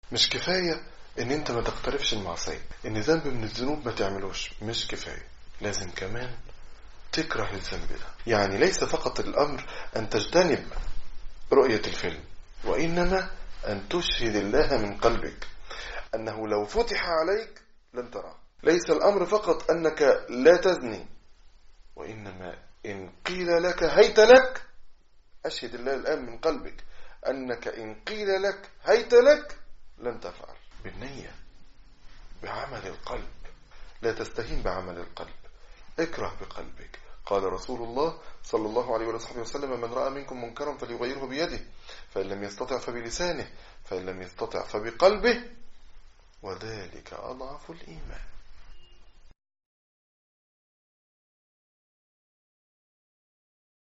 مش كفاية ان انت ما تقترفش المعصية ان ذنب من الذنوب ما تعملوش مش كفاية لازم كمان تكره الذنب ده يعني ليس فقط الامر ان تجتنب رؤية الفيلم وانما ان تشهد الله من قلبك انه لو فتح عليك لن تراه ليس الامر فقط انك لا تزني وانما ان قيل لك هيت لك اشهد الله الان من قلبك انك ان قيل لك هيت لك لن تفعل بالنية بعمل القلب لا تستهين بعمل القلب اكره بقلبك قال رسول الله صلى الله عليه وصحبه وسلم من رأى منكم منكرا فليغيره بيده فإن لم يستطع فبلسانه فإن لم يستطع فبقلبه وذلك أضعف الإيمان